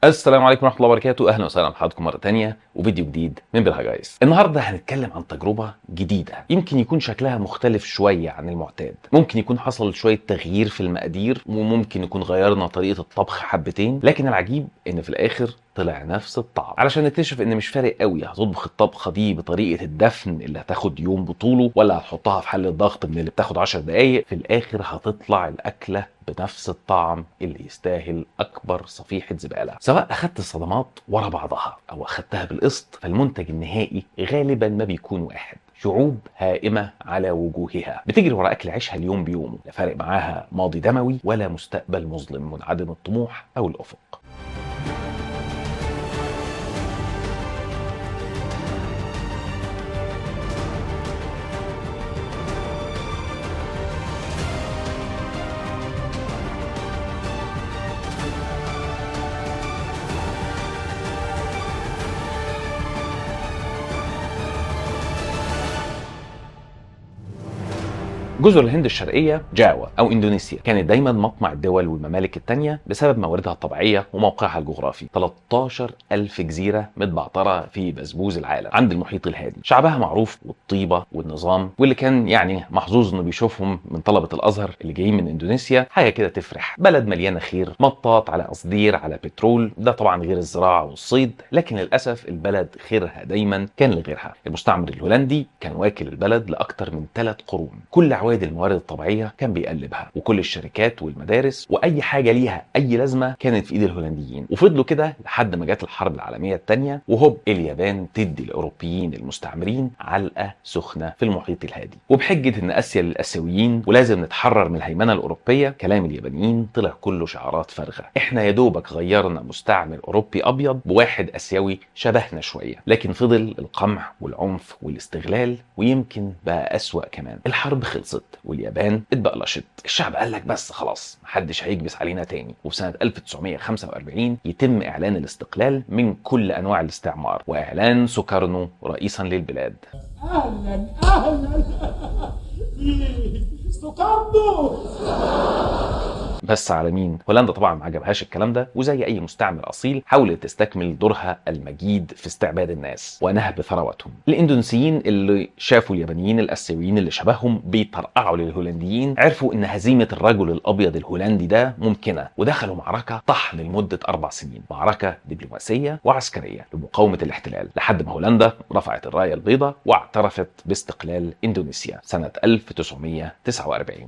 السلام عليكم ورحمه الله وبركاته اهلا وسهلا بحضراتكم مره تانية وفيديو جديد من بلها جايز النهارده هنتكلم عن تجربه جديده يمكن يكون شكلها مختلف شويه عن المعتاد ممكن يكون حصل شويه تغيير في المقادير وممكن يكون غيرنا طريقه الطبخ حبتين لكن العجيب ان في الاخر طلع نفس الطعم علشان نكتشف ان مش فارق قوي هتطبخ الطبخه دي بطريقه الدفن اللي هتاخد يوم بطوله ولا هتحطها في حله ضغط من اللي بتاخد 10 دقائق في الاخر هتطلع الاكله بنفس الطعم اللي يستاهل اكبر صفيحه زباله سواء اخدت الصدمات ورا بعضها او اخدتها بالقسط فالمنتج النهائي غالبا ما بيكون واحد شعوب هائمة على وجوهها بتجري ورا أكل عيشها اليوم بيومه لا فارق معاها ماضي دموي ولا مستقبل مظلم منعدم الطموح أو الأفق جزر الهند الشرقية جاوا أو إندونيسيا كانت دايما مطمع الدول والممالك التانية بسبب مواردها الطبيعية وموقعها الجغرافي 13 ألف جزيرة متبعترة في بسبوز العالم عند المحيط الهادي شعبها معروف والطيبة والنظام واللي كان يعني محظوظ إنه بيشوفهم من طلبة الأزهر اللي جايين من إندونيسيا حاجة كده تفرح بلد مليانة خير مطاط على قصدير على بترول ده طبعا غير الزراعة والصيد لكن للأسف البلد خيرها دايما كان لغيرها المستعمر الهولندي كان واكل البلد لأكثر من ثلاث قرون كل عوائد الموارد الطبيعيه كان بيقلبها وكل الشركات والمدارس واي حاجه ليها اي لازمه كانت في ايد الهولنديين وفضلوا كده لحد ما جت الحرب العالميه الثانيه وهوب اليابان تدي الاوروبيين المستعمرين علقه سخنه في المحيط الهادي وبحجه ان اسيا للاسيويين ولازم نتحرر من الهيمنه الاوروبيه كلام اليابانيين طلع كله شعارات فارغه احنا يا دوبك غيرنا مستعمر اوروبي ابيض بواحد اسيوي شبهنا شويه لكن فضل القمع والعنف والاستغلال ويمكن بقى اسوا كمان الحرب خلصت واليابان اتبقلشت الشعب قال لك بس خلاص محدش هيكبس علينا تاني وفي سنة 1945 يتم إعلان الاستقلال من كل أنواع الاستعمار وإعلان سوكارنو رئيسا للبلاد اهلا اهلا استقاموا بس على مين؟ هولندا طبعا ما عجبهاش الكلام ده وزي اي مستعمر اصيل حاولت تستكمل دورها المجيد في استعباد الناس ونهب ثروتهم. الاندونيسيين اللي شافوا اليابانيين الاسيويين اللي شبههم بيطرقعوا للهولنديين عرفوا ان هزيمه الرجل الابيض الهولندي ده ممكنه ودخلوا معركه طحن لمده اربع سنين، معركه دبلوماسيه وعسكريه لمقاومه الاحتلال لحد ما هولندا رفعت الرايه البيضاء واعترفت باستقلال اندونيسيا سنه 1949.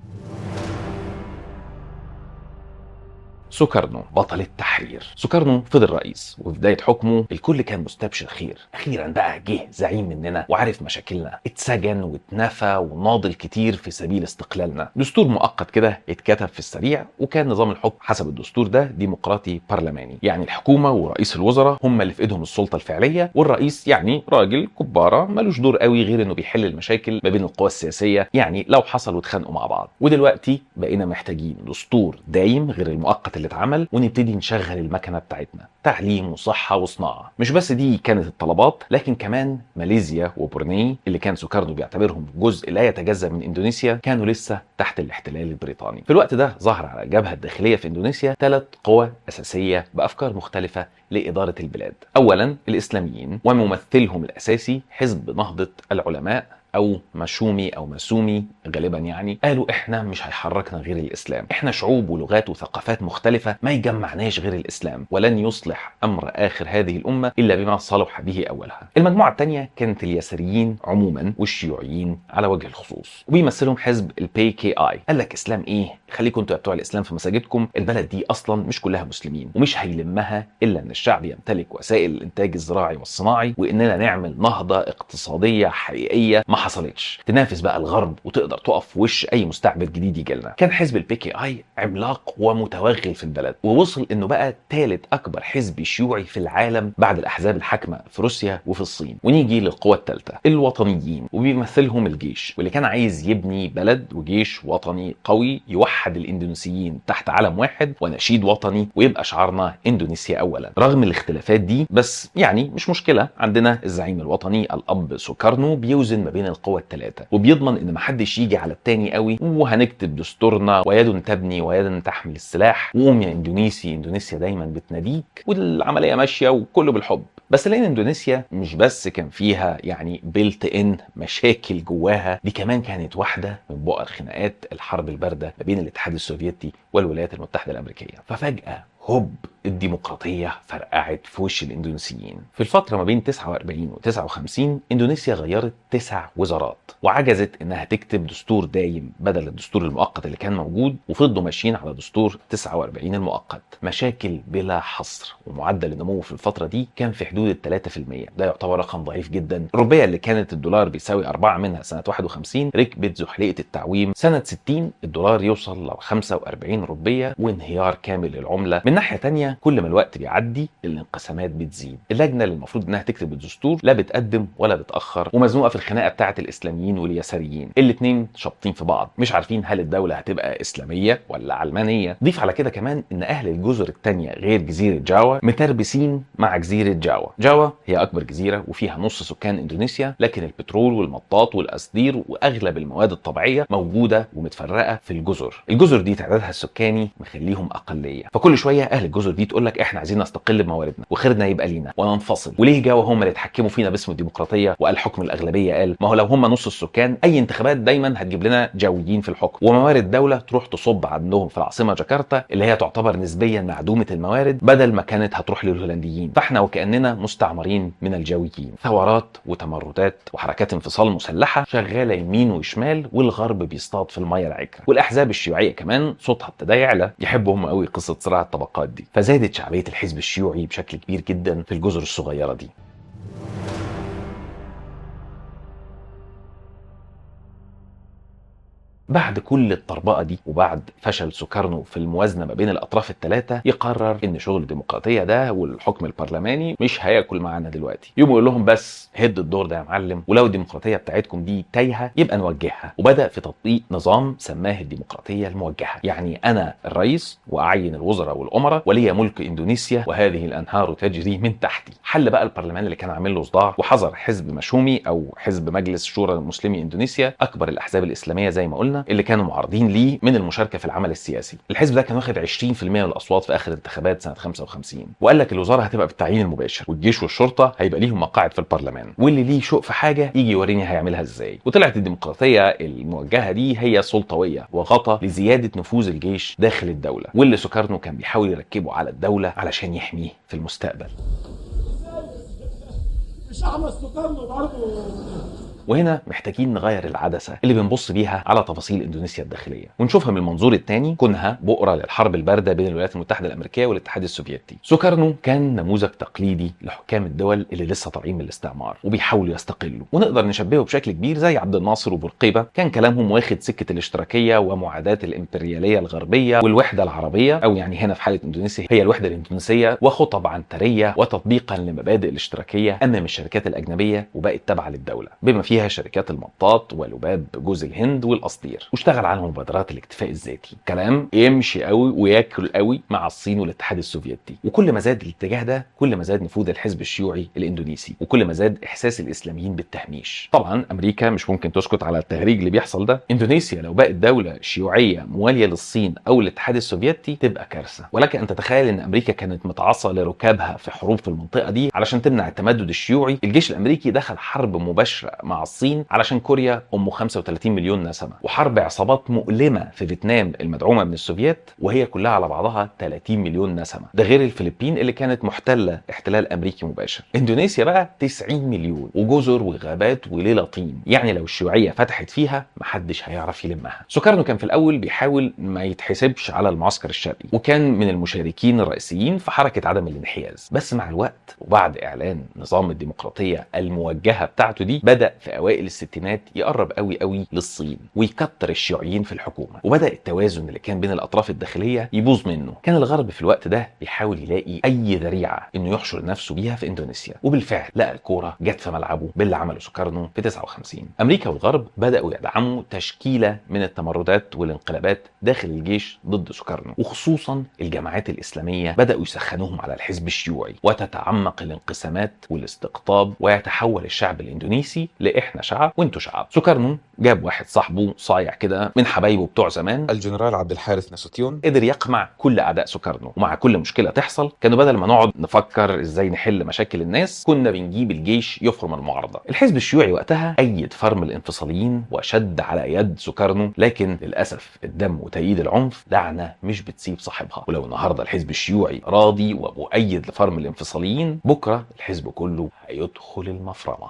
سوكارنو بطل التحرير سوكارنو فضل رئيس وفي بدايه حكمه الكل كان مستبشر خير اخيرا بقى جه زعيم مننا وعارف مشاكلنا اتسجن واتنفى وناضل كتير في سبيل استقلالنا دستور مؤقت كده اتكتب في السريع وكان نظام الحكم حسب الدستور ده ديمقراطي برلماني يعني الحكومه ورئيس الوزراء هم اللي في ايدهم السلطه الفعليه والرئيس يعني راجل كباره ملوش دور قوي غير انه بيحل المشاكل ما بين القوى السياسيه يعني لو حصلوا اتخانقوا مع بعض ودلوقتي بقينا محتاجين دستور دايم غير المؤقت اللي اتعمل ونبتدي نشغل المكنه بتاعتنا تعليم وصحه وصناعه مش بس دي كانت الطلبات لكن كمان ماليزيا وبورني اللي كان سوكارنو بيعتبرهم جزء لا يتجزا من اندونيسيا كانوا لسه تحت الاحتلال البريطاني في الوقت ده ظهر على الجبهه الداخليه في اندونيسيا ثلاث قوى اساسيه بافكار مختلفه لاداره البلاد اولا الاسلاميين وممثلهم الاساسي حزب نهضه العلماء او مشومي او مسومي غالبا يعني قالوا احنا مش هيحركنا غير الاسلام احنا شعوب ولغات وثقافات مختلفه ما يجمعناش غير الاسلام ولن يصلح امر اخر هذه الامه الا بما صلح به اولها المجموعه الثانيه كانت اليساريين عموما والشيوعيين على وجه الخصوص وبيمثلهم حزب البي كي اي قال لك اسلام ايه خليكم انتوا بتوع الاسلام في مساجدكم البلد دي اصلا مش كلها مسلمين ومش هيلمها الا ان الشعب يمتلك وسائل الانتاج الزراعي والصناعي واننا نعمل نهضه اقتصاديه حقيقيه ما حصلتش تنافس بقى الغرب وتقدر تقف في وش اي مستعبد جديد يجي لنا كان حزب البي كي اي عملاق ومتوغل في البلد ووصل انه بقى ثالث اكبر حزب شيوعي في العالم بعد الاحزاب الحاكمه في روسيا وفي الصين ونيجي للقوى الثالثه الوطنيين وبيمثلهم الجيش واللي كان عايز يبني بلد وجيش وطني قوي يوحد الاندونيسيين تحت علم واحد ونشيد وطني ويبقى شعارنا اندونيسيا اولا رغم الاختلافات دي بس يعني مش مشكله عندنا الزعيم الوطني الاب سوكارنو بيوزن ما بين القوى الثلاثه وبيضمن ان محدش يجي على التاني قوي وهنكتب دستورنا ويد تبني ويد تحمل السلاح وقوم يا اندونيسي اندونيسيا دايما بتناديك والعمليه ماشيه وكله بالحب بس لان اندونيسيا مش بس كان فيها يعني بيلت ان مشاكل جواها دي كمان كانت واحده من بؤر خناقات الحرب البارده ما بين الاتحاد السوفيتي والولايات المتحده الامريكيه ففجاه هوب الديمقراطية فرقعت في وش الإندونيسيين في الفترة ما بين 49 و 59 إندونيسيا غيرت تسع وزارات وعجزت إنها تكتب دستور دايم بدل الدستور المؤقت اللي كان موجود وفضلوا ماشيين على دستور 49 المؤقت مشاكل بلا حصر ومعدل النمو في الفترة دي كان في حدود ال 3% ده يعتبر رقم ضعيف جدا الروبية اللي كانت الدولار بيساوي أربعة منها سنة 51 ركبت زحليقة التعويم سنة 60 الدولار يوصل ل 45 روبية وانهيار كامل للعملة من ناحية تانية كل ما الوقت بيعدي الانقسامات بتزيد اللجنه اللي المفروض انها تكتب الدستور لا بتقدم ولا بتاخر ومزنوقه في الخناقه بتاعه الاسلاميين واليساريين الاثنين شابطين في بعض مش عارفين هل الدوله هتبقى اسلاميه ولا علمانيه ضيف على كده كمان ان اهل الجزر الثانيه غير جزيره جاوا متربسين مع جزيره جاوا جاوا هي اكبر جزيره وفيها نص سكان اندونيسيا لكن البترول والمطاط والاسدير واغلب المواد الطبيعيه موجوده ومتفرقه في الجزر الجزر دي تعدادها السكاني مخليهم اقليه فكل شويه اهل الجزر دي تقول لك احنا عايزين نستقل بمواردنا وخيرنا يبقى لينا وننفصل وليه جاوا هم اللي اتحكموا فينا باسم الديمقراطيه وقال حكم الاغلبيه قال ما هو لو هم نص السكان اي انتخابات دايما هتجيب لنا جاويين في الحكم وموارد الدوله تروح تصب عندهم في العاصمه جاكرتا اللي هي تعتبر نسبيا معدومه الموارد بدل ما كانت هتروح للهولنديين فاحنا وكاننا مستعمرين من الجاويين ثورات وتمردات وحركات انفصال مسلحه شغاله يمين وشمال والغرب بيصطاد في الميه العكره والاحزاب الشيوعيه كمان صوتها ابتدى يعلى يحبوا هم قوي قصه صراع الطبقات دي فزادت شعبيه الحزب الشيوعي بشكل كبير جدا في الجزر الصغيره دي بعد كل الطربقه دي وبعد فشل سوكارنو في الموازنه ما بين الاطراف الثلاثه يقرر ان شغل الديمقراطيه ده والحكم البرلماني مش هياكل معانا دلوقتي يقوم يقول لهم بس هد الدور ده يا معلم ولو الديمقراطيه بتاعتكم دي تايهه يبقى نوجهها وبدا في تطبيق نظام سماه الديمقراطيه الموجهه يعني انا الرئيس واعين الوزراء والامراء ولي ملك اندونيسيا وهذه الانهار تجري من تحتي حل بقى البرلمان اللي كان عامل له صداع وحظر حزب مشومي او حزب مجلس شورى المسلمي اندونيسيا اكبر الاحزاب الاسلاميه زي ما قلنا اللي كانوا معارضين ليه من المشاركه في العمل السياسي الحزب ده كان واخد 20% من الاصوات في اخر انتخابات سنه 55 وقال لك الوزاره هتبقى بالتعيين المباشر والجيش والشرطه هيبقى ليهم مقاعد في البرلمان واللي ليه شوق في حاجه يجي يوريني هيعملها ازاي وطلعت الديمقراطيه الموجهه دي هي سلطويه وغطى لزياده نفوذ الجيش داخل الدوله واللي سوكارنو كان بيحاول يركبه على الدوله علشان يحميه في المستقبل مش احمد سكرنا برضه وهنا محتاجين نغير العدسه اللي بنبص بيها على تفاصيل اندونيسيا الداخليه ونشوفها من المنظور الثاني كونها بؤره للحرب البارده بين الولايات المتحده الامريكيه والاتحاد السوفيتي سوكارنو كان نموذج تقليدي لحكام الدول اللي لسه طالعين من الاستعمار وبيحاولوا يستقلوا ونقدر نشبهه بشكل كبير زي عبد الناصر وبورقيبه كان كلامهم واخد سكه الاشتراكيه ومعاداه الامبرياليه الغربيه والوحده العربيه او يعني هنا في حاله اندونيسيا هي الوحده الاندونيسيه وخطب عنتريه وتطبيقا لمبادئ الاشتراكيه امام الشركات الاجنبيه وبقت تابعه للدوله بما فيها شركات المطاط ولباب جوز الهند والقصدير واشتغل على مبادرات الاكتفاء الذاتي كلام يمشي قوي وياكل قوي مع الصين والاتحاد السوفيتي وكل ما زاد الاتجاه ده كل ما زاد نفوذ الحزب الشيوعي الاندونيسي وكل ما زاد احساس الاسلاميين بالتهميش طبعا امريكا مش ممكن تسكت على التهريج اللي بيحصل ده اندونيسيا لو بقت دوله شيوعيه مواليه للصين او الاتحاد السوفيتي تبقى كارثه ولك ان تتخيل ان امريكا كانت متعصى لركابها في حروب في المنطقه دي علشان تمنع التمدد الشيوعي الجيش الامريكي دخل حرب مباشره مع الصين علشان كوريا ام 35 مليون نسمه وحرب عصابات مؤلمه في فيتنام المدعومه من السوفيات وهي كلها على بعضها 30 مليون نسمه ده غير الفلبين اللي كانت محتله احتلال امريكي مباشر اندونيسيا بقى 90 مليون وجزر وغابات وليله طين يعني لو الشيوعيه فتحت فيها محدش هيعرف يلمها سوكارنو كان في الاول بيحاول ما يتحسبش على المعسكر الشرقي وكان من المشاركين الرئيسيين في حركه عدم الانحياز بس مع الوقت وبعد اعلان نظام الديمقراطيه الموجهه بتاعته دي بدا في اوائل الستينات يقرب قوي قوي للصين ويكتر الشيوعيين في الحكومه وبدا التوازن اللي كان بين الاطراف الداخليه يبوظ منه كان الغرب في الوقت ده بيحاول يلاقي اي ذريعه انه يحشر نفسه بيها في اندونيسيا وبالفعل لقى الكوره جت في ملعبه باللي عمله سوكارنو في 59 امريكا والغرب بداوا يدعموا تشكيله من التمردات والانقلابات داخل الجيش ضد سوكارنو وخصوصا الجماعات الاسلاميه بداوا يسخنوهم على الحزب الشيوعي وتتعمق الانقسامات والاستقطاب ويتحول الشعب الاندونيسي لاحدى احنا شعب وانتوا شعب سوكرنو جاب واحد صاحبه صايع كده من حبايبه بتوع زمان الجنرال عبد الحارث ناسوتيون قدر يقمع كل اعداء سوكرنو ومع كل مشكله تحصل كانوا بدل ما نقعد نفكر ازاي نحل مشاكل الناس كنا بنجيب الجيش يفرم المعارضه الحزب الشيوعي وقتها ايد فرم الانفصاليين وشد على يد سوكرنو لكن للاسف الدم وتأييد العنف لعنه مش بتسيب صاحبها ولو النهارده الحزب الشيوعي راضي ومؤيد لفرم الانفصاليين بكره الحزب كله هيدخل المفرمه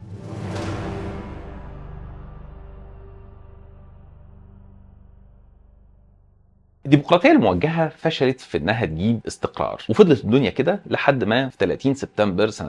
الديمقراطية الموجهة فشلت في انها تجيب استقرار وفضلت الدنيا كده لحد ما في 30 سبتمبر سنة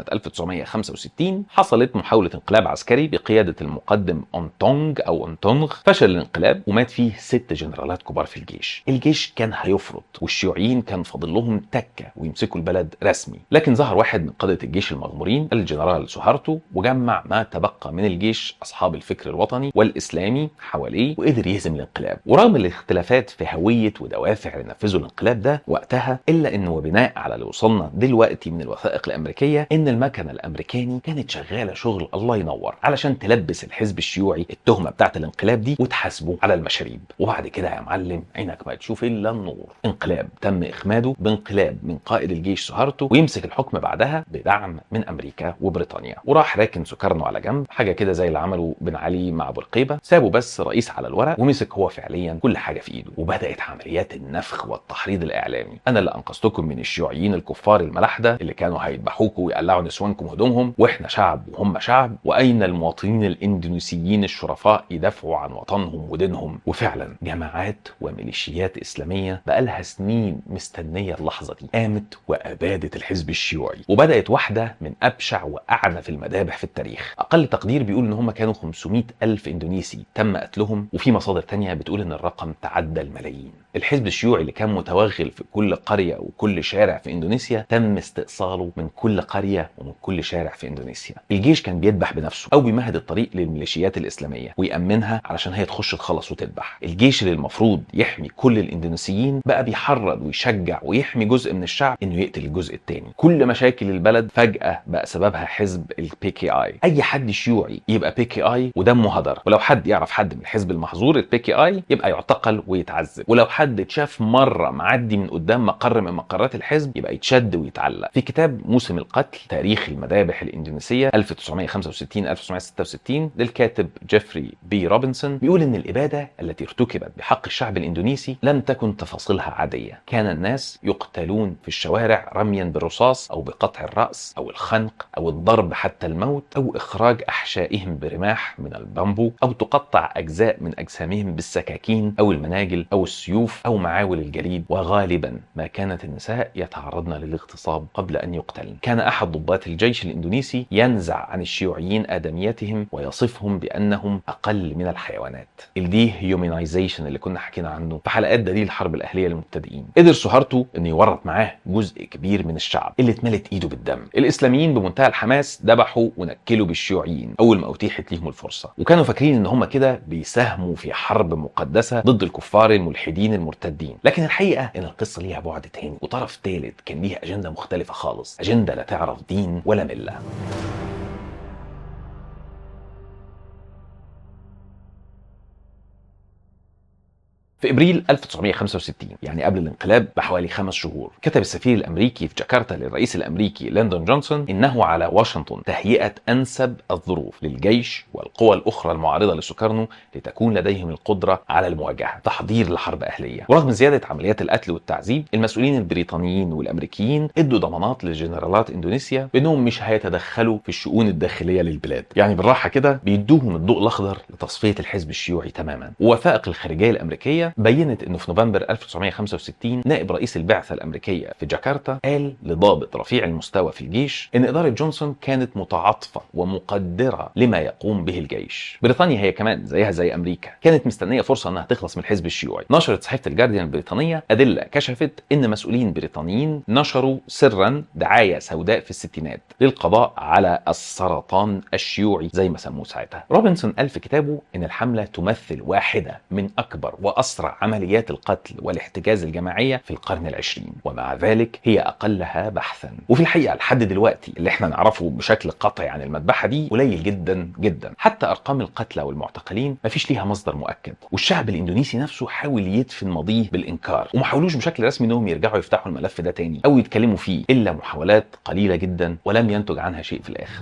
1965 حصلت محاولة انقلاب عسكري بقيادة المقدم أونتونغ أو أونتونغ فشل الانقلاب ومات فيه ست جنرالات كبار في الجيش الجيش كان هيفرط والشيوعيين كان فاضل لهم تكة ويمسكوا البلد رسمي لكن ظهر واحد من قادة الجيش المغمورين الجنرال سوهارتو وجمع ما تبقى من الجيش أصحاب الفكر الوطني والإسلامي حواليه وقدر يهزم الانقلاب ورغم الاختلافات في هوية ودوافع اللي نفذوا الانقلاب ده وقتها الا انه وبناء على اللي وصلنا دلوقتي من الوثائق الامريكيه ان المكنه الامريكاني كانت شغاله شغل الله ينور علشان تلبس الحزب الشيوعي التهمه بتاعت الانقلاب دي وتحاسبه على المشاريب وبعد كده يا معلم عينك ما تشوف الا النور انقلاب تم اخماده بانقلاب من قائد الجيش سهارته ويمسك الحكم بعدها بدعم من امريكا وبريطانيا وراح راكن سكرنه على جنب حاجه كده زي اللي عمله بن علي مع بورقيبه سابه بس رئيس على الورق ومسك هو فعليا كل حاجه في ايده وبدات عمليات النفخ والتحريض الاعلامي انا اللي انقذتكم من الشيوعيين الكفار الملاحده اللي كانوا هيذبحوكم ويقلعوا نسوانكم هدومهم واحنا شعب وهم شعب واين المواطنين الاندونيسيين الشرفاء يدافعوا عن وطنهم ودينهم وفعلا جماعات وميليشيات اسلاميه بقالها سنين مستنيه اللحظه دي قامت وابادت الحزب الشيوعي وبدات واحده من ابشع واعنف المذابح في التاريخ اقل تقدير بيقول ان هم كانوا 500 الف اندونيسي تم قتلهم وفي مصادر تانية بتقول ان الرقم تعدى الملايين الحزب الشيوعي اللي كان متوغل في كل قرية وكل شارع في إندونيسيا تم استئصاله من كل قرية ومن كل شارع في إندونيسيا الجيش كان بيذبح بنفسه أو بيمهد الطريق للميليشيات الإسلامية ويأمنها علشان هي تخش تخلص وتذبح الجيش اللي المفروض يحمي كل الإندونيسيين بقى بيحرض ويشجع ويحمي جزء من الشعب إنه يقتل الجزء التاني كل مشاكل البلد فجأة بقى سببها حزب البي كي آي أي حد شيوعي يبقى بي كي آي ودمه هدر ولو حد يعرف حد من الحزب المحظور البي كي آي يبقى يعتقل ويتعذب ولو حد اتشاف مره معدي من قدام مقر من مقرات الحزب يبقى يتشد ويتعلق في كتاب موسم القتل تاريخ المذابح الاندونيسيه 1965 1966 للكاتب جيفري بي روبنسون بيقول ان الاباده التي ارتكبت بحق الشعب الاندونيسي لم تكن تفاصيلها عاديه كان الناس يقتلون في الشوارع رميا بالرصاص او بقطع الراس او الخنق او الضرب حتى الموت او اخراج احشائهم برماح من البامبو او تقطع اجزاء من اجسامهم بالسكاكين او المناجل او السيوف او معاول الجليد وغالبا ما كانت النساء يتعرضن للاغتصاب قبل ان يقتلن كان احد ضباط الجيش الاندونيسي ينزع عن الشيوعيين ادميتهم ويصفهم بانهم اقل من الحيوانات الدي هيومنايزيشن اللي كنا حكينا عنه في حلقات دليل الحرب الاهليه للمبتدئين قدر سهارتو انه يورط معاه جزء كبير من الشعب اللي اتملت ايده بالدم الاسلاميين بمنتهى الحماس ذبحوا ونكلوا بالشيوعيين اول ما اتيحت ليهم الفرصه وكانوا فاكرين ان هم كده بيساهموا في حرب مقدسه ضد الكفار الملحدين المرتدين لكن الحقيقه ان القصه ليها بعد تاني وطرف ثالث كان ليها اجنده مختلفه خالص اجنده لا تعرف دين ولا مله في ابريل 1965 يعني قبل الانقلاب بحوالي خمس شهور كتب السفير الامريكي في جاكرتا للرئيس الامريكي ليندون جونسون انه على واشنطن تهيئه انسب الظروف للجيش والقوى الاخرى المعارضه لسوكارنو لتكون لديهم القدره على المواجهه تحضير لحرب اهليه ورغم زياده عمليات القتل والتعذيب المسؤولين البريطانيين والامريكيين ادوا ضمانات لجنرالات اندونيسيا بانهم مش هيتدخلوا في الشؤون الداخليه للبلاد يعني بالراحه كده بيدوهم الضوء الاخضر لتصفيه الحزب الشيوعي تماما ووثائق الخارجيه الامريكيه بينت انه في نوفمبر 1965 نائب رئيس البعثه الامريكيه في جاكرتا قال لضابط رفيع المستوى في الجيش ان اداره جونسون كانت متعاطفه ومقدره لما يقوم به الجيش. بريطانيا هي كمان زيها زي امريكا كانت مستنيه فرصه انها تخلص من الحزب الشيوعي. نشرت صحيفه الجارديان البريطانيه ادله كشفت ان مسؤولين بريطانيين نشروا سرا دعايه سوداء في الستينات للقضاء على السرطان الشيوعي زي ما سموه ساعتها. روبنسون قال في كتابه ان الحمله تمثل واحده من اكبر واصعب أسرع عمليات القتل والاحتجاز الجماعية في القرن العشرين ومع ذلك هي أقلها بحثا وفي الحقيقة لحد دلوقتي اللي احنا نعرفه بشكل قطعي عن المذبحة دي قليل جدا جدا حتى أرقام القتلى والمعتقلين مفيش ليها مصدر مؤكد والشعب الإندونيسي نفسه حاول يدفن ماضيه بالإنكار وما حاولوش بشكل رسمي إنهم يرجعوا يفتحوا الملف ده تاني أو يتكلموا فيه إلا محاولات قليلة جدا ولم ينتج عنها شيء في الآخر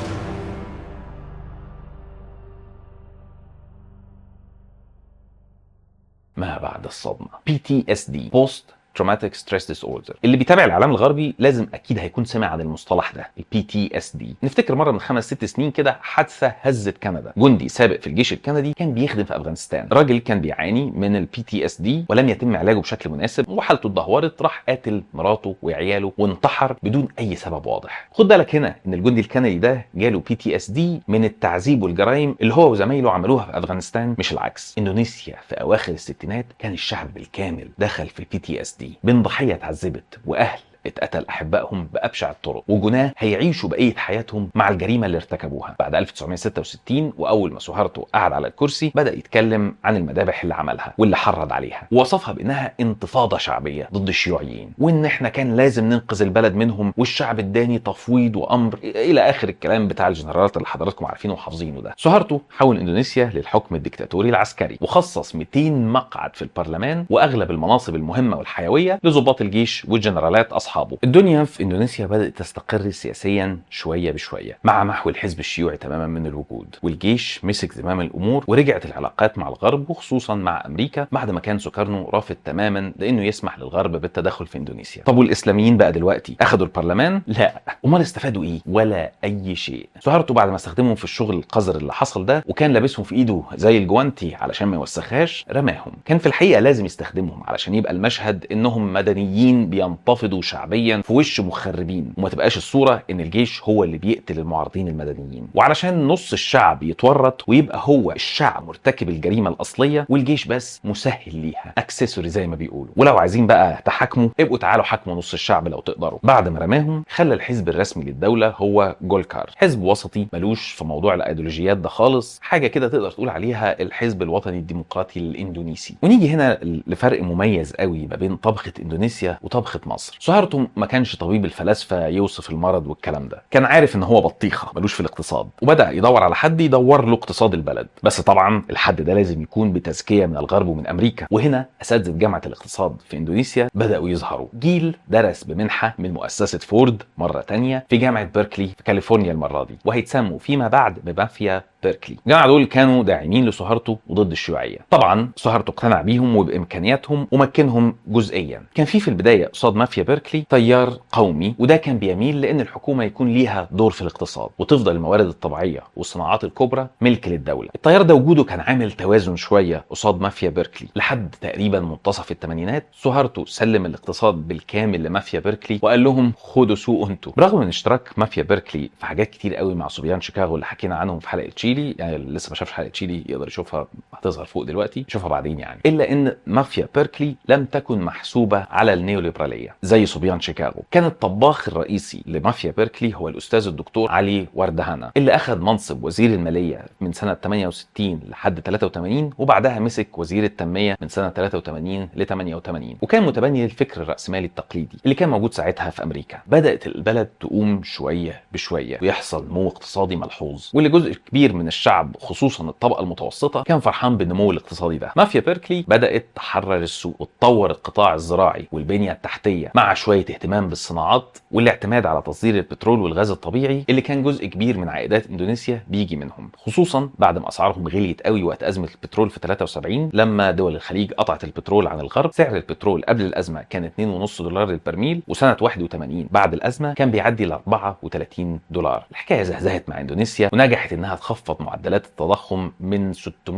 ما بعد الصدمة PTSD Post Traumatic Stress Disorder اللي بيتابع الاعلام الغربي لازم اكيد هيكون سمع عن المصطلح ده البي تي اس دي نفتكر مره من خمس ست سنين كده حادثه هزت كندا جندي سابق في الجيش الكندي كان بيخدم في افغانستان راجل كان بيعاني من البي تي اس دي ولم يتم علاجه بشكل مناسب وحالته اتدهورت راح قاتل مراته وعياله وانتحر بدون اي سبب واضح خد بالك هنا ان الجندي الكندي ده جاله بي تي اس دي من التعذيب والجرائم اللي هو وزمايله عملوها في افغانستان مش العكس اندونيسيا في اواخر الستينات كان الشعب بالكامل دخل في البي تي اس دي بين ضحيه اتعذبت واهل اتقتل احبائهم بابشع الطرق وجناه هيعيشوا بقيه حياتهم مع الجريمه اللي ارتكبوها بعد 1966 واول ما سوهارتو قعد على الكرسي بدا يتكلم عن المذابح اللي عملها واللي حرض عليها ووصفها بانها انتفاضه شعبيه ضد الشيوعيين وان احنا كان لازم ننقذ البلد منهم والشعب اداني تفويض وامر الى اخر الكلام بتاع الجنرالات اللي حضراتكم عارفينه وحافظينه ده سوهارتو حول اندونيسيا للحكم الدكتاتوري العسكري وخصص 200 مقعد في البرلمان واغلب المناصب المهمه والحيويه لضباط الجيش والجنرالات اصحابه الدنيا في اندونيسيا بدات تستقر سياسيا شويه بشويه مع محو الحزب الشيوعي تماما من الوجود والجيش مسك زمام الامور ورجعت العلاقات مع الغرب وخصوصا مع امريكا بعد ما كان سوكارنو رافض تماما لانه يسمح للغرب بالتدخل في اندونيسيا طب والاسلاميين بقى دلوقتي اخذوا البرلمان لا امال استفادوا ايه ولا اي شيء سوهارتو بعد ما استخدمهم في الشغل القذر اللي حصل ده وكان لابسهم في ايده زي الجوانتي علشان ما يوسخهاش رماهم كان في الحقيقه لازم يستخدمهم علشان يبقى المشهد انهم مدنيين بينتفضوا شعبيا في وش مخربين وما تبقاش الصوره ان الجيش هو اللي بيقتل المعارضين المدنيين وعلشان نص الشعب يتورط ويبقى هو الشعب مرتكب الجريمه الاصليه والجيش بس مسهل ليها اكسسوري زي ما بيقولوا ولو عايزين بقى تحاكموا ابقوا تعالوا حاكموا نص الشعب لو تقدروا بعد ما رماهم خلى الحزب الرسمي للدوله هو جولكار حزب وسطي ملوش في موضوع الايديولوجيات ده خالص حاجه كده تقدر تقول عليها الحزب الوطني الديمقراطي الاندونيسي ونيجي هنا لفرق مميز قوي ما بين طبخه اندونيسيا وطبخه مصر سهرته ما كانش طبيب الفلاسفه يوصف المرض والكلام ده كان عارف ان هو بطيخه ملوش في الاقتصاد وبدا يدور على حد يدور له اقتصاد البلد بس طبعا الحد ده لازم يكون بتزكيه من الغرب ومن امريكا وهنا اساتذه جامعه الاقتصاد في اندونيسيا بداوا يظهروا جيل درس بمنحه من مؤسسه فورد مره تانية في جامعه بيركلي في كاليفورنيا المره دي وهيتسموا فيما بعد بمافيا بيركلي الجماعه دول كانوا داعمين لسهارته وضد الشيوعيه طبعا سهارته اقتنع بيهم وبامكانياتهم ومكنهم جزئيا كان في في البدايه قصاد مافيا بيركلي تيار قومي وده كان بيميل لان الحكومه يكون ليها دور في الاقتصاد وتفضل الموارد الطبيعيه والصناعات الكبرى ملك للدوله التيار ده وجوده كان عامل توازن شويه قصاد مافيا بيركلي لحد تقريبا منتصف الثمانينات سهارته سلم الاقتصاد بالكامل لمافيا بيركلي وقال لهم خدوا سوق انتوا برغم من اشتراك مافيا بيركلي في حاجات كتير قوي مع صبيان شيكاغو اللي حكينا عنهم في حلقه تشيلي يعني اللي لسه ما شافش حلقه تشيلي يقدر يشوفها هتظهر فوق دلوقتي يشوفها بعدين يعني الا ان مافيا بيركلي لم تكن محسوبه على النيوليبراليه زي صبيان شيكاغو كان الطباخ الرئيسي لمافيا بيركلي هو الاستاذ الدكتور علي وردهانا اللي اخذ منصب وزير الماليه من سنه 68 لحد 83 وبعدها مسك وزير التنميه من سنه 83 ل 88 وكان متبني الفكر الراسمالي التقليدي اللي كان موجود ساعتها في امريكا بدات البلد تقوم شويه بشويه ويحصل نمو اقتصادي ملحوظ واللي جزء كبير من الشعب خصوصا الطبقه المتوسطه كان فرحان بالنمو الاقتصادي ده مافيا بيركلي بدات تحرر السوق وتطور القطاع الزراعي والبنيه التحتيه مع شويه اهتمام بالصناعات والاعتماد على تصدير البترول والغاز الطبيعي اللي كان جزء كبير من عائدات اندونيسيا بيجي منهم خصوصا بعد ما اسعارهم غليت قوي وقت ازمه البترول في 73 لما دول الخليج قطعت البترول عن الغرب سعر البترول قبل الازمه كان 2.5 دولار للبرميل وسنه 81 بعد الازمه كان بيعدي ل 34 دولار الحكايه زهزهت مع اندونيسيا ونجحت انها تخفض معدلات التضخم من 650%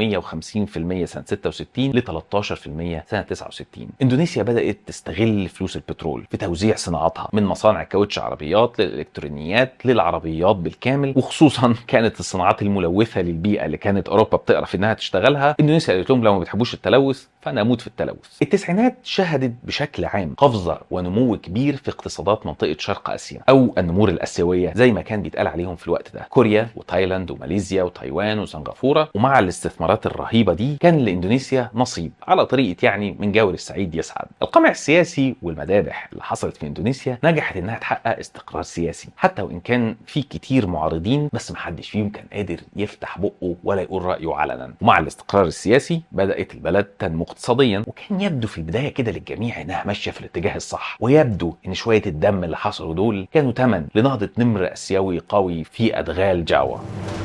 سنه 66 ل 13% سنه 69 اندونيسيا بدات تستغل فلوس البترول في توزيع صناعاتها من مصانع كاوتش عربيات للالكترونيات للعربيات بالكامل وخصوصا كانت الصناعات الملوثه للبيئه اللي كانت اوروبا بتقرف انها تشتغلها اندونيسيا قالت لهم لو ما بتحبوش التلوث فانا اموت في التلوث التسعينات شهدت بشكل عام قفزه ونمو كبير في اقتصادات منطقه شرق اسيا او النمور الاسيويه زي ما كان بيتقال عليهم في الوقت ده كوريا وتايلاند وماليزيا وتايوان وسنغافوره ومع الاستثمارات الرهيبه دي كان لاندونيسيا نصيب على طريقه يعني من جاور السعيد يسعد القمع السياسي والمذابح اللي حصلت في اندونيسيا نجحت انها تحقق استقرار سياسي حتى وان كان في كتير معارضين بس محدش فيهم كان قادر يفتح بقه ولا يقول رايه علنا ومع الاستقرار السياسي بدات البلد تنمو اقتصاديا وكان يبدو في البدايه كده للجميع انها ماشيه في الاتجاه الصح ويبدو ان شويه الدم اللي حصلوا دول كانوا تمن لنهضه نمر اسيوي قوي في ادغال جاوا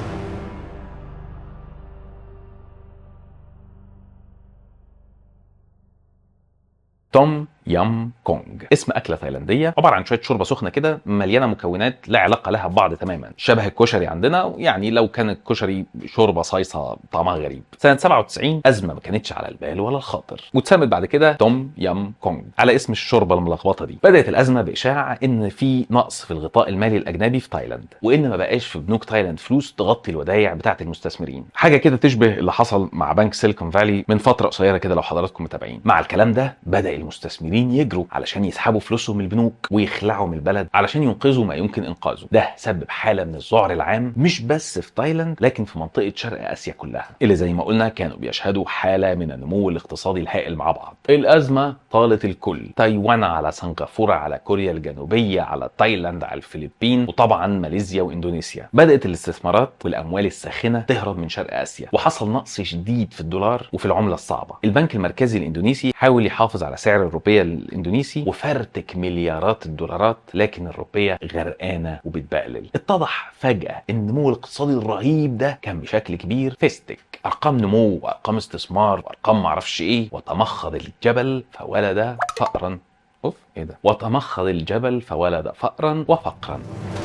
توم يام كونج اسم اكله تايلانديه عباره عن شويه شوربه سخنه كده مليانه مكونات لا علاقه لها ببعض تماما شبه الكشري عندنا يعني لو كان الكشري شوربه صيصه طعمها غريب سنه 97 ازمه ما كانتش على البال ولا الخاطر واتسمت بعد كده توم يام كونج على اسم الشوربه الملخبطه دي بدات الازمه باشاعه ان في نقص في الغطاء المالي الاجنبي في تايلاند وان ما بقاش في بنوك تايلاند فلوس تغطي الودايع بتاعه المستثمرين حاجه كده تشبه اللي حصل مع بنك سيليكون فالي من فتره قصيره كده لو حضراتكم متابعين مع الكلام ده بدا المستثمرين يجروا علشان يسحبوا فلوسهم من البنوك ويخلعوا من البلد علشان ينقذوا ما يمكن انقاذه ده سبب حاله من الذعر العام مش بس في تايلاند لكن في منطقه شرق اسيا كلها اللي زي ما قلنا كانوا بيشهدوا حاله من النمو الاقتصادي الهائل مع بعض الازمه طالت الكل تايوان على سنغافوره على كوريا الجنوبيه على تايلاند على الفلبين وطبعا ماليزيا واندونيسيا بدات الاستثمارات والاموال الساخنه تهرب من شرق اسيا وحصل نقص شديد في الدولار وفي العمله الصعبه البنك المركزي الاندونيسي حاول يحافظ على سعر الروبيه الاندونيسي وفرتك مليارات الدولارات لكن الروبيه غرقانه وبتبقلل اتضح فجاه ان النمو الاقتصادي الرهيب ده كان بشكل كبير فيستك ارقام نمو وارقام استثمار وارقام معرفش ايه وتمخض الجبل فولد فأرا اوف ايه ده وتمخض الجبل فولد فأرا وفقرا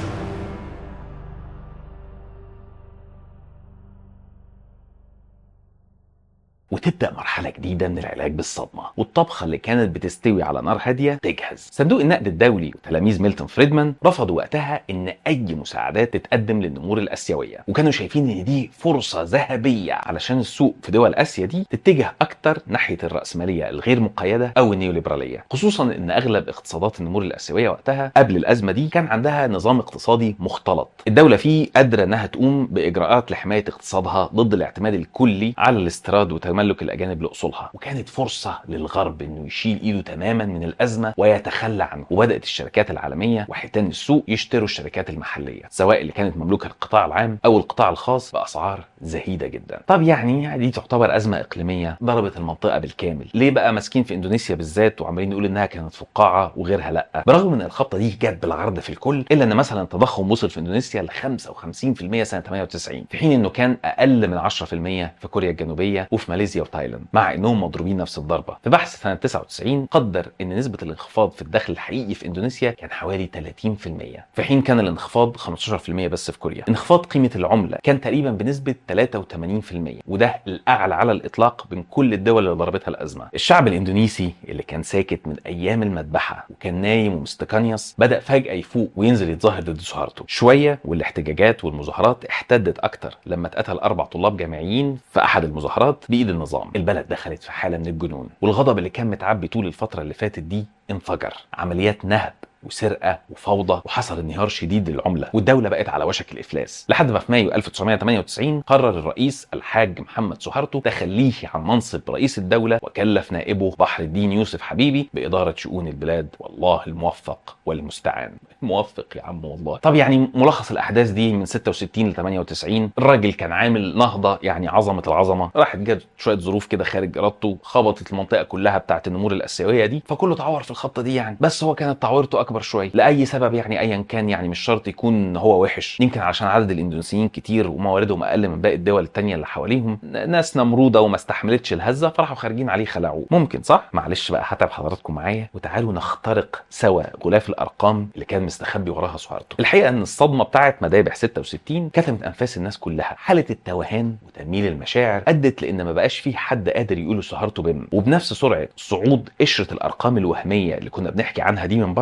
وتبدا مرحله جديده من العلاج بالصدمه والطبخه اللي كانت بتستوي على نار هاديه تجهز صندوق النقد الدولي وتلاميذ ميلتون فريدمان رفضوا وقتها ان اي مساعدات تتقدم للنمور الاسيويه وكانوا شايفين ان دي فرصه ذهبيه علشان السوق في دول اسيا دي تتجه اكتر ناحيه الراسماليه الغير مقيده او النيوليبراليه خصوصا ان اغلب اقتصادات النمور الاسيويه وقتها قبل الازمه دي كان عندها نظام اقتصادي مختلط الدوله فيه قادره انها تقوم باجراءات لحمايه اقتصادها ضد الاعتماد الكلي على الاستيراد وتملك الاجانب لاصولها وكانت فرصه للغرب انه يشيل ايده تماما من الازمه ويتخلى عنه وبدات الشركات العالميه وحيتان السوق يشتروا الشركات المحليه سواء اللي كانت مملوكه للقطاع العام او القطاع الخاص باسعار زهيده جدا طب يعني دي تعتبر ازمه اقليميه ضربت المنطقه بالكامل ليه بقى ماسكين في اندونيسيا بالذات وعمالين نقول انها كانت فقاعه وغيرها لا برغم ان الخبطه دي جت بالعرض في الكل الا ان مثلا التضخم وصل في اندونيسيا ل 55% سنه 98 في حين انه كان اقل من 10% في كوريا الجنوبيه وفي ماليزيا وتايلاند مع انهم مضروبين نفس الضربه في بحث سنه 99 قدر ان نسبه الانخفاض في الدخل الحقيقي في اندونيسيا كان حوالي 30% في حين كان الانخفاض 15% بس في كوريا انخفاض قيمه العمله كان تقريبا بنسبه 83% وده الاعلى على الاطلاق بين كل الدول اللي ضربتها الازمه الشعب الاندونيسي اللي كان ساكت من ايام المذبحه وكان نايم ومستقنيص بدا فجاه يفوق وينزل يتظاهر ضد سهارته شويه والاحتجاجات والمظاهرات احتدت اكتر لما اتقتل اربع طلاب جامعيين في احد المظاهرات بايد النظام البلد دخلت في حاله من الجنون والغضب اللي كان متعبي طول الفتره اللي فاتت دي انفجر عمليات نهب وسرقه وفوضى وحصل انهيار شديد للعمله والدوله بقت على وشك الافلاس لحد ما في مايو 1998 قرر الرئيس الحاج محمد سهارتو تخليه عن منصب رئيس الدوله وكلف نائبه بحر الدين يوسف حبيبي باداره شؤون البلاد والله الموفق والمستعان موفق يا عم والله طب يعني ملخص الاحداث دي من 66 ل 98 الراجل كان عامل نهضه يعني عظمه العظمه راحت جت شويه ظروف كده خارج ارادته خبطت المنطقه كلها بتاعت النمور الاسيويه دي فكله تعور في الخبطه دي يعني بس هو كانت تعويرته اكبر شويه لاي سبب يعني ايا كان يعني مش شرط يكون هو وحش يمكن عشان عدد الاندونيسيين كتير ومواردهم اقل من باقي الدول التانية اللي حواليهم ناس نمروده وما استحملتش الهزه فراحوا خارجين عليه خلعوه ممكن صح معلش بقى هتعب حضراتكم معايا وتعالوا نخترق سوا غلاف الارقام اللي كان مستخبي وراها سهارته الحقيقه ان الصدمه بتاعت مذابح 66 كتمت انفاس الناس كلها حاله التوهان وتمييل المشاعر ادت لان ما بقاش في حد قادر يقول سهارته بم وبنفس سرعه صعود قشره الارقام الوهميه اللي كنا بنحكي عنها دي من بره كان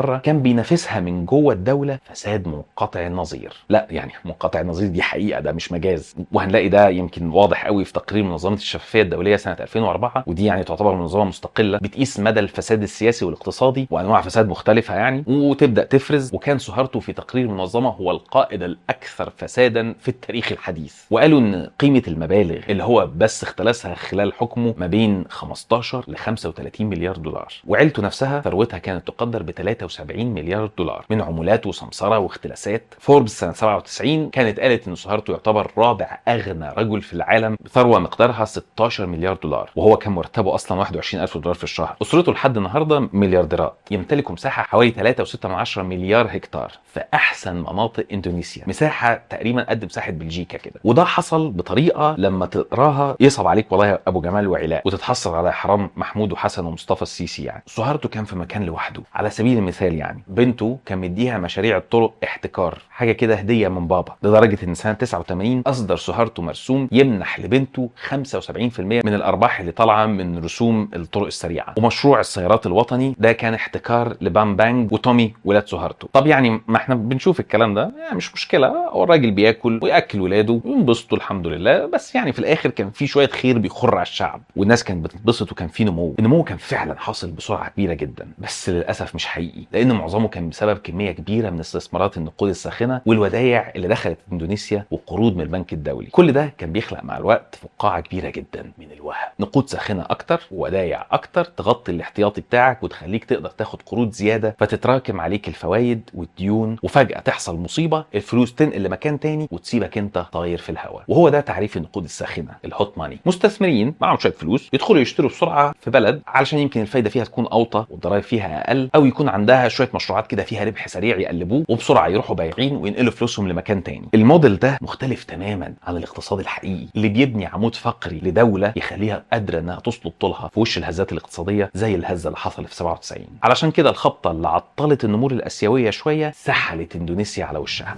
وكان بينافسها من جوه الدوله فساد منقطع النظير لا يعني منقطع النظير دي حقيقه ده مش مجاز وهنلاقي ده يمكن واضح قوي في تقرير منظمه الشفافيه الدوليه سنه 2004 ودي يعني تعتبر منظمه مستقله بتقيس مدى الفساد السياسي والاقتصادي وانواع فساد مختلفه يعني وتبدا تفرز وكان سهارته في تقرير المنظمه هو القائد الاكثر فسادا في التاريخ الحديث وقالوا ان قيمه المبالغ اللي هو بس اختلسها خلال حكمه ما بين 15 ل 35 مليار دولار وعيلته نفسها ثروتها كانت تقدر ب 73 مليار دولار من عمولات وسمسره واختلاسات فوربس سنه 97 كانت قالت ان سهارته يعتبر رابع اغنى رجل في العالم بثروه مقدارها 16 مليار دولار وهو كان مرتبه اصلا 21 الف دولار في الشهر اسرته لحد النهارده مليارديرات يمتلكوا مساحه حوالي 3.6 مليار هكتار في احسن مناطق اندونيسيا مساحه تقريبا قد مساحه بلجيكا كده وده حصل بطريقه لما تقراها يصعب عليك والله يا ابو جمال وعلاء وتتحسر على حرام محمود وحسن ومصطفى السيسي يعني سهارته كان في مكان لوحده على سبيل المثال يعني بنته كان مديها مشاريع الطرق احتكار حاجه كده هديه من بابا لدرجه ان سنه 89 اصدر سهارته مرسوم يمنح لبنته 75% من الارباح اللي طالعه من رسوم الطرق السريعه ومشروع السيارات الوطني ده كان احتكار لبام بانج وتومي ولاد سهارته طب يعني ما احنا بنشوف الكلام ده يعني مش مشكله هو الراجل بياكل وياكل ولاده وينبسطوا الحمد لله بس يعني في الاخر كان في شويه خير بيخر على الشعب والناس كانت بتتبسط وكان في نمو النمو كان فعلا حاصل بسرعه كبيره جدا بس للاسف مش حقيقي لان معظمه كان بسبب كميه كبيره من استثمارات النقود الساخنه والودائع اللي دخلت اندونيسيا وقروض من البنك الدولي كل ده كان بيخلق مع الوقت فقاعه كبيره جدا من الوهم نقود ساخنه اكتر وودائع اكتر تغطي الاحتياطي بتاعك وتخليك تقدر تاخد قروض زياده فتتراكم عليك الفوائد والديون وفجاه تحصل مصيبه الفلوس تنقل لمكان تاني وتسيبك انت طاير في الهواء وهو ده تعريف النقود الساخنه الهوت ماني مستثمرين معاهم شويه فلوس يدخلوا يشتروا بسرعه في بلد علشان يمكن الفايده فيها تكون اوطى والضرايب فيها اقل او يكون عندها شويه مشروعات كده فيها ربح سريع يقلبوه وبسرعه يروحوا بايعين وينقلوا فلوسهم لمكان تاني الموديل ده مختلف تماما عن الاقتصاد الحقيقي اللي بيبني عمود فقري لدوله يخليها قادره انها تصلب طولها في وش الهزات الاقتصاديه زي الهزه اللي حصلت في 97 علشان كده الخبطه اللي عطلت النمور الاسيويه شويه سحلت اندونيسيا على وشها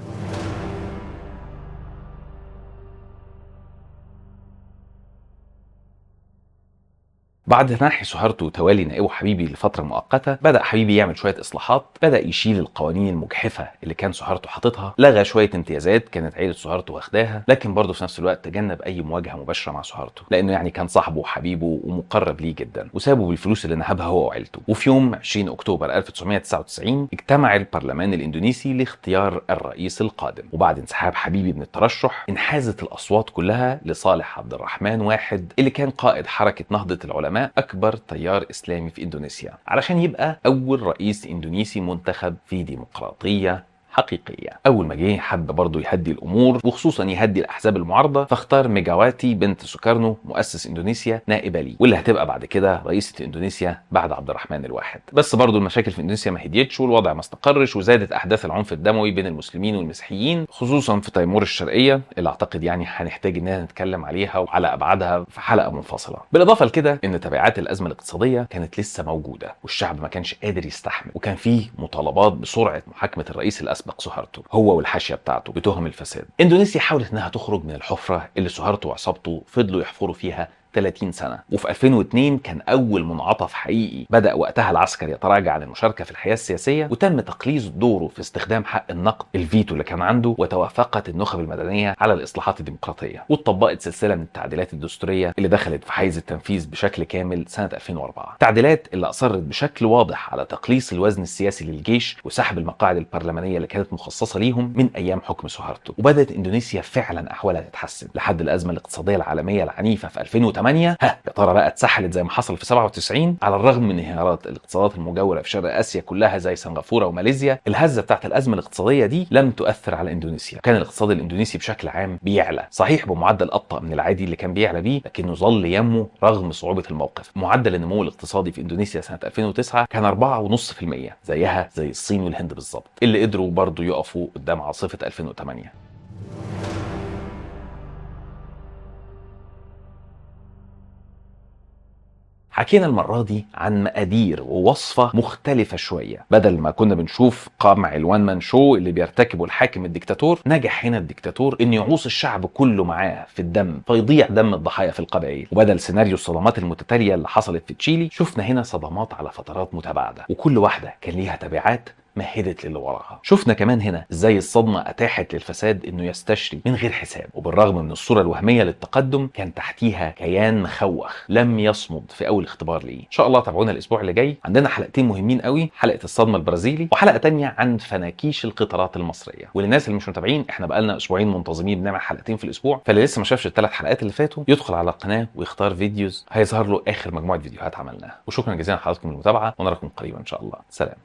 بعد تنحي سهارته وتوالي نائبه حبيبي لفترة مؤقتة بدأ حبيبي يعمل شوية إصلاحات بدأ يشيل القوانين المجحفة اللي كان سهارته حاططها لغى شوية امتيازات كانت عيلة سهارته واخداها لكن برضه في نفس الوقت تجنب أي مواجهة مباشرة مع سهارته لأنه يعني كان صاحبه وحبيبه ومقرب ليه جدا وسابه بالفلوس اللي نهبها هو وعيلته وفي يوم 20 أكتوبر 1999 اجتمع البرلمان الإندونيسي لاختيار الرئيس القادم وبعد انسحاب حبيبي من الترشح انحازت الأصوات كلها لصالح عبد الرحمن واحد اللي كان قائد حركة نهضة العلماء اكبر تيار اسلامي في اندونيسيا علشان يبقى اول رئيس اندونيسي منتخب في ديمقراطيه حقيقية أول ما جه حب برضه يهدي الأمور وخصوصا يهدي الأحزاب المعارضة فاختار ميجاواتي بنت سوكارنو مؤسس إندونيسيا نائبة ليه واللي هتبقى بعد كده رئيسة إندونيسيا بعد عبد الرحمن الواحد بس برضه المشاكل في إندونيسيا ما هديتش والوضع ما استقرش وزادت أحداث العنف الدموي بين المسلمين والمسيحيين خصوصا في تيمور الشرقية اللي أعتقد يعني هنحتاج إننا نتكلم عليها وعلى أبعادها في حلقة منفصلة بالإضافة لكده إن تبعات الأزمة الاقتصادية كانت لسه موجودة والشعب ما كانش قادر يستحمل وكان فيه مطالبات بسرعة محاكمة الرئيس الأسبق اسبق سهارته هو والحاشيه بتاعته بتهم الفساد اندونيسيا حاولت انها تخرج من الحفره اللي سهارته وعصابته فضلوا يحفروا فيها 30 سنة وفي 2002 كان أول منعطف حقيقي بدأ وقتها العسكر يتراجع عن المشاركة في الحياة السياسية وتم تقليص دوره في استخدام حق النقد الفيتو اللي كان عنده وتوافقت النخب المدنية على الإصلاحات الديمقراطية واتطبقت سلسلة من التعديلات الدستورية اللي دخلت في حيز التنفيذ بشكل كامل سنة 2004 التعديلات اللي أصرت بشكل واضح على تقليص الوزن السياسي للجيش وسحب المقاعد البرلمانية اللي كانت مخصصة ليهم من أيام حكم سهارته وبدأت إندونيسيا فعلا أحوالها تتحسن لحد الأزمة الاقتصادية العالمية العنيفة في 2008 ها يا ترى بقى اتسحلت زي ما حصل في 97 على الرغم من انهيارات الاقتصادات المجاوره في شرق اسيا كلها زي سنغافوره وماليزيا الهزه بتاعت الازمه الاقتصاديه دي لم تؤثر على اندونيسيا كان الاقتصاد الاندونيسي بشكل عام بيعلى صحيح بمعدل ابطا من العادي اللي كان بيعلى بيه لكنه ظل ينمو رغم صعوبه الموقف معدل النمو الاقتصادي في اندونيسيا سنه 2009 كان 4.5% زيها زي الصين والهند بالظبط اللي قدروا برضه يقفوا قدام عاصفه 2008 حكينا المرة دي عن مقادير ووصفة مختلفة شوية بدل ما كنا بنشوف قمع الوان مان شو اللي بيرتكبه الحاكم الدكتاتور نجح هنا الدكتاتور ان يغوص الشعب كله معاه في الدم فيضيع دم الضحايا في القبائل وبدل سيناريو الصدمات المتتالية اللي حصلت في تشيلي شفنا هنا صدمات على فترات متباعدة وكل واحدة كان ليها تبعات مهدت للي وراها شفنا كمان هنا ازاي الصدمه اتاحت للفساد انه يستشري من غير حساب وبالرغم من الصوره الوهميه للتقدم كان تحتيها كيان مخوخ لم يصمد في اول اختبار ليه ان شاء الله تابعونا الاسبوع اللي جاي عندنا حلقتين مهمين قوي حلقه الصدمه البرازيلي وحلقه تانية عن فناكيش القطارات المصريه وللناس اللي مش متابعين احنا بقالنا اسبوعين منتظمين بنعمل حلقتين في الاسبوع فاللي لسه ما شافش الثلاث حلقات اللي فاتوا يدخل على القناه ويختار فيديوز هيظهر له اخر مجموعه فيديوهات عملناها وشكرا جزيلا لحضراتكم المتابعه ونراكم قريبا ان شاء الله سلام